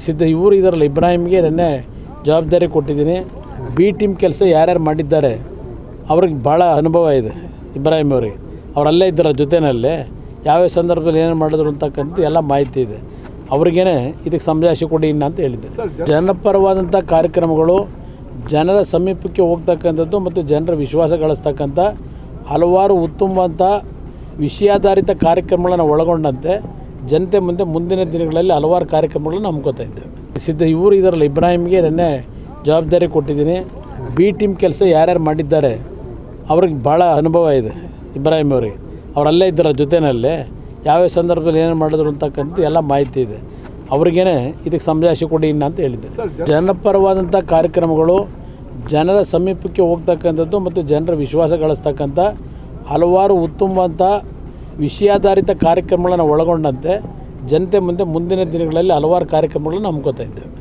ಸಿದ್ಧ ಇವರು ಇದರಲ್ಲ ಇಬ್ರಾಹಿಮ್ಗೆ ನೆನ್ನೆ ಜವಾಬ್ದಾರಿ ಕೊಟ್ಟಿದ್ದೀನಿ ಬಿ ಟೀಮ್ ಕೆಲಸ ಯಾರ್ಯಾರು ಮಾಡಿದ್ದಾರೆ ಅವ್ರಿಗೆ ಭಾಳ ಅನುಭವ ಇದೆ ಇಬ್ರಾಹಿಂ ಅವರಿಗೆ ಅವರಲ್ಲೇ ಇದ್ದಾರೆ ಜೊತೆಯಲ್ಲೇ ಯಾವ್ಯಾವ ಸಂದರ್ಭದಲ್ಲಿ ಏನೇನು ಮಾಡಿದ್ರು ಅಂತಕ್ಕಂಥ ಎಲ್ಲ ಮಾಹಿತಿ ಇದೆ ಅವ್ರಿಗೇನೆ ಇದಕ್ಕೆ ಸಮಜಾಯಿಷಿ ಕೊಡಿ ಇನ್ನ ಅಂತ ಹೇಳಿದ್ದೆ ಜನಪರವಾದಂಥ ಕಾರ್ಯಕ್ರಮಗಳು ಜನರ ಸಮೀಪಕ್ಕೆ ಹೋಗ್ತಕ್ಕಂಥದ್ದು ಮತ್ತು ಜನರ ವಿಶ್ವಾಸ ಗಳಿಸ್ತಕ್ಕಂಥ ಹಲವಾರು ಉತ್ತಮವಾದಂಥ ವಿಷಯಾಧಾರಿತ ಕಾರ್ಯಕ್ರಮಗಳನ್ನು ಒಳಗೊಂಡಂತೆ ಜನತೆ ಮುಂದೆ ಮುಂದಿನ ದಿನಗಳಲ್ಲಿ ಹಲವಾರು ಕಾರ್ಯಕ್ರಮಗಳನ್ನು ಹಮ್ಮಿಕೋತಾ ಇದ್ದೇವೆ ಸಿದ್ಧ ಇವರು ಇದರಲ್ಲ ಇಬ್ರಾಹಿಮ್ಗೆ ನೆನ್ನೆ ಜವಾಬ್ದಾರಿ ಕೊಟ್ಟಿದ್ದೀನಿ ಬಿ ಟೀಮ್ ಕೆಲಸ ಯಾರ್ಯಾರು ಮಾಡಿದ್ದಾರೆ ಅವ್ರಿಗೆ ಭಾಳ ಅನುಭವ ಇದೆ ಇಬ್ರಾಹಿಂ ಅವರಿಗೆ ಅವರಲ್ಲೇ ಇದ್ದಾರೆ ಜೊತೆಯಲ್ಲೇ ಯಾವ್ಯಾವ ಸಂದರ್ಭದಲ್ಲಿ ಏನೇನು ಮಾಡಿದ್ರು ಅಂತಕ್ಕಂಥ ಎಲ್ಲ ಮಾಹಿತಿ ಇದೆ ಅವ್ರಿಗೇನೆ ಇದಕ್ಕೆ ಸಮಜಾಯಿಷಿ ಕೊಡಿ ಇನ್ನ ಅಂತ ಹೇಳಿದ್ದೆ ಜನಪರವಾದಂಥ ಕಾರ್ಯಕ್ರಮಗಳು ಜನರ ಸಮೀಪಕ್ಕೆ ಹೋಗ್ತಕ್ಕಂಥದ್ದು ಮತ್ತು ಜನರ ವಿಶ್ವಾಸ ಗಳಿಸ್ತಕ್ಕಂಥ ಹಲವಾರು ಉತ್ತಮವಾದಂಥ ವಿಷಯಾಧಾರಿತ ಕಾರ್ಯಕ್ರಮಗಳನ್ನು ಒಳಗೊಂಡಂತೆ ಜನತೆ ಮುಂದೆ ಮುಂದಿನ ದಿನಗಳಲ್ಲಿ ಹಲವಾರು ಕಾರ್ಯಕ್ರಮಗಳನ್ನು ಹಮ್ಮಿಕೋತಾ ಇದ್ದೇವೆ